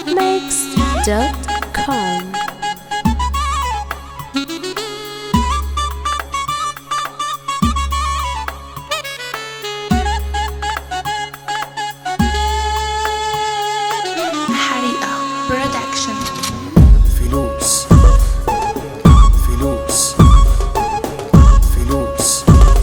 arabmix.com حريقة برودكشن فلوس فلوس فلوس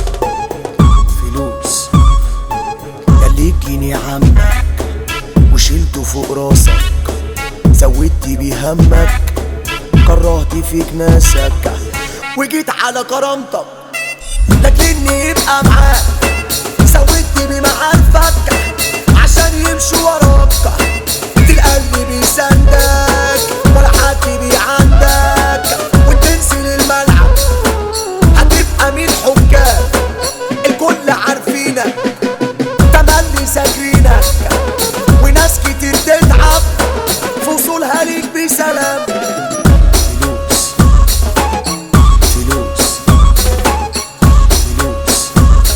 فلوس خليك جنيه عمك وشلته فوق راسك زودت بيه همك كرهت فيك ناسك وجيت على كرامتك لاجلني يبقى معاك زودت بمعارفك عشان يمشوا وراك القلب بيساندك ولا حد بيعندك وتنزل الملعب هتبقى مين حكام الكل عارفينك تملي ساكرينك وناس كتير تتعب في وصولها ليك بسلام فلوس فلوس فلوس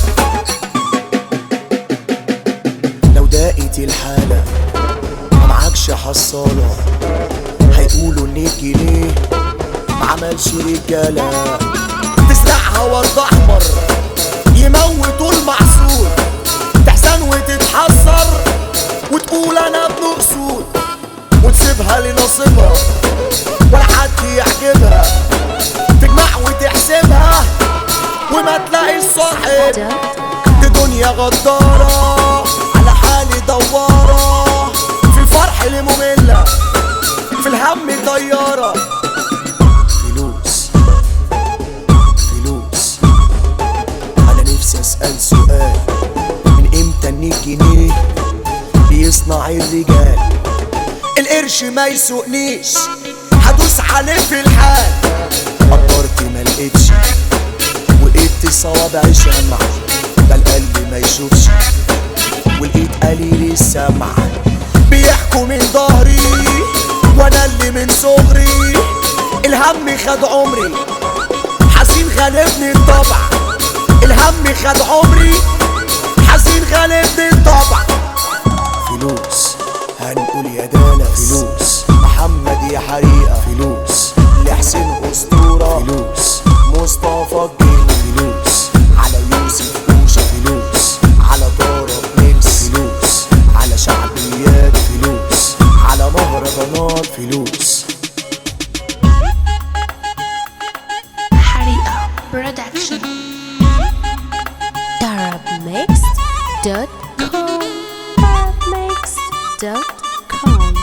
لو ضاقت الحالة ما معكش حصالة هيقولوا ان الجنيه ما عملش رجالة تزرعها ورد احمر يموتوا المحصول تحزن وتتحسر وتقول انا ابن اصول وتسيبها لنصيبها ولا حد يحجبها تجمع وتحسبها وما تلاقيش صاحب دي دنيا غدارة على حالي دوارة في الفرح اللي مملة في الهم طيارة فلوس فلوس أنا نفسي أسأل سؤال من إمتى إن الجنيه بيصنع الرجال القرش ما يسوقنيش هدوس عليه في الحال قدرت ما لقيتش وقيت صوابعي شمع ده القلب ما يشوفش ولقيت قليل السمع بيحكوا من ظهري وانا اللي من صغري الهم خد عمري حزين غالبني الطبع الهم خد عمري حزين غالبني الطبع فلوس هنقول يا دالس فلوس محمد يا حريقة فلوس لحسين أسطورة فلوس مصطفى الجن فلوس على يوسف كوشة فلوس على طارق نمس فلوس على شعبيات فلوس على مهرجانات فلوس حريقة برودكشن arabmix.com arabmix.com